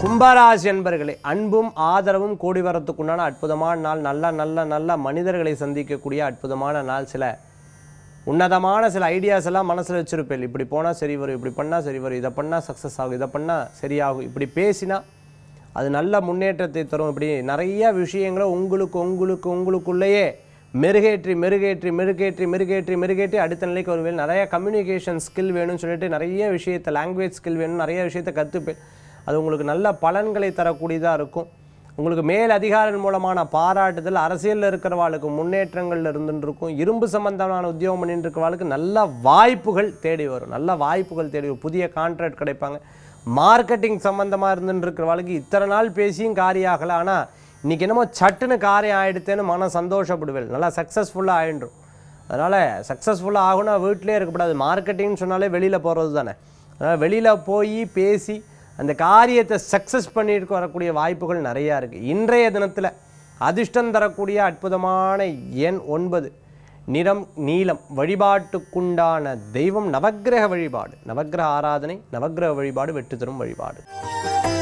கும்பராசி என்பர்களே அன்பும் ஆதரவும் கூடி வரத்துக்குண்டான அற்புதமான நாள் நல்ல நல்ல நல்ல மனிதர்களை சந்திக்கக்கூடிய அற்புதமான நாள் சில உன்னதமான சில ஐடியாஸ் எல்லாம் மனசில் வச்சிருப்பேன் இப்படி போனால் சரி வரும் இப்படி பண்ணால் சரி வரும் இதை பண்ணால் சக்ஸஸ் ஆகும் இதை பண்ணால் சரியாகும் இப்படி பேசினா அது நல்ல முன்னேற்றத்தை தரும் இப்படி நிறைய விஷயங்களை உங்களுக்கு உங்களுக்கு உங்களுக்குள்ளேயே மெருகேற்றி மெருகேற்றி மெருகேற்றி மெருகேற்றி மெருகேற்றி அடுத்த நிலைக்கு வருவேன் நிறைய கம்யூனிகேஷன் ஸ்கில் வேணும்னு சொல்லிட்டு நிறைய விஷயத்தை லாங்குவேஜ் ஸ்கில் வேணும் நிறைய விஷயத்தை கற்றுப்பேன் அது உங்களுக்கு நல்ல பலன்களை தரக்கூடியதாக இருக்கும் உங்களுக்கு மேல் அதிகாரின் மூலமான பாராட்டுதல் அரசியலில் இருக்கிறவாளுக்கு முன்னேற்றங்கள் இருந்துட்டு இருக்கும் இரும்பு சம்பந்தமான உத்தியோகம் பண்ணிட்டு இருக்கிறவாளுக்கு நல்ல வாய்ப்புகள் தேடி வரும் நல்ல வாய்ப்புகள் தேடி வரும் புதிய கான்ட்ராக்ட் கிடைப்பாங்க மார்க்கெட்டிங் சம்மந்தமாக இருந்துட்டு இருக்கிறவாளுக்கு இத்தனை நாள் பேசியும் காரியம் ஆகலை ஆனால் இன்றைக்கி என்னமோ சட்டுன்னு காரியம் ஆகிடுத்தேன்னு மனம் சந்தோஷப்படுவேன் நல்லா சக்ஸஸ்ஃபுல்லாக ஆயிடும் அதனால் சக்ஸஸ்ஃபுல்லாக ஆகுனா வீட்டிலே இருக்கக்கூடாது மார்க்கெட்டிங்னு சொன்னாலே வெளியில் போகிறது தானே அதனால் வெளியில் போய் பேசி அந்த காரியத்தை சக்ஸஸ் பண்ணிட்டு வரக்கூடிய வாய்ப்புகள் நிறையா இருக்குது இன்றைய தினத்தில் அதிர்ஷ்டம் தரக்கூடிய அற்புதமான எண் ஒன்பது நிறம் நீலம் வழிபாட்டுக்குண்டான தெய்வம் நவக்கிரக வழிபாடு நவக்கிரக ஆராதனை நவக்கிரக வழிபாடு வெற்றி தரும் வழிபாடு